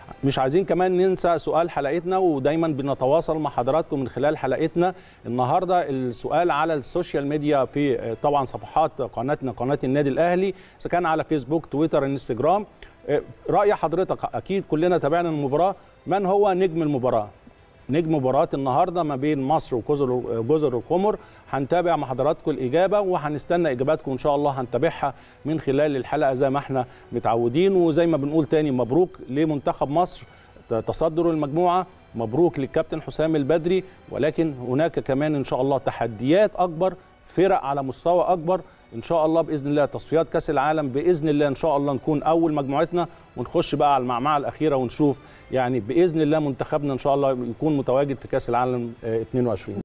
مش عايزين كمان ننسى سؤال حلقتنا ودايما بنتواصل مع حضراتكم من خلال حلقتنا النهارده السؤال على السوشيال ميديا في طبعا صفحات قناتنا قناه النادي الاهلي اذا كان على فيسبوك تويتر انستجرام راي حضرتك اكيد كلنا تابعنا المباراه من هو نجم المباراه نجم مباراه النهارده ما بين مصر وجزر جزر القمر هنتابع مع حضراتكم الاجابه وهنستنى اجاباتكم ان شاء الله هنتابعها من خلال الحلقه زي ما احنا متعودين وزي ما بنقول تاني مبروك لمنتخب مصر تصدر المجموعه مبروك للكابتن حسام البدري ولكن هناك كمان ان شاء الله تحديات اكبر فرق على مستوى اكبر ان شاء الله باذن الله تصفيات كاس العالم باذن الله ان شاء الله نكون اول مجموعتنا ونخش بقى على المعمعه الاخيره ونشوف يعني باذن الله منتخبنا ان شاء الله يكون متواجد في كاس العالم 22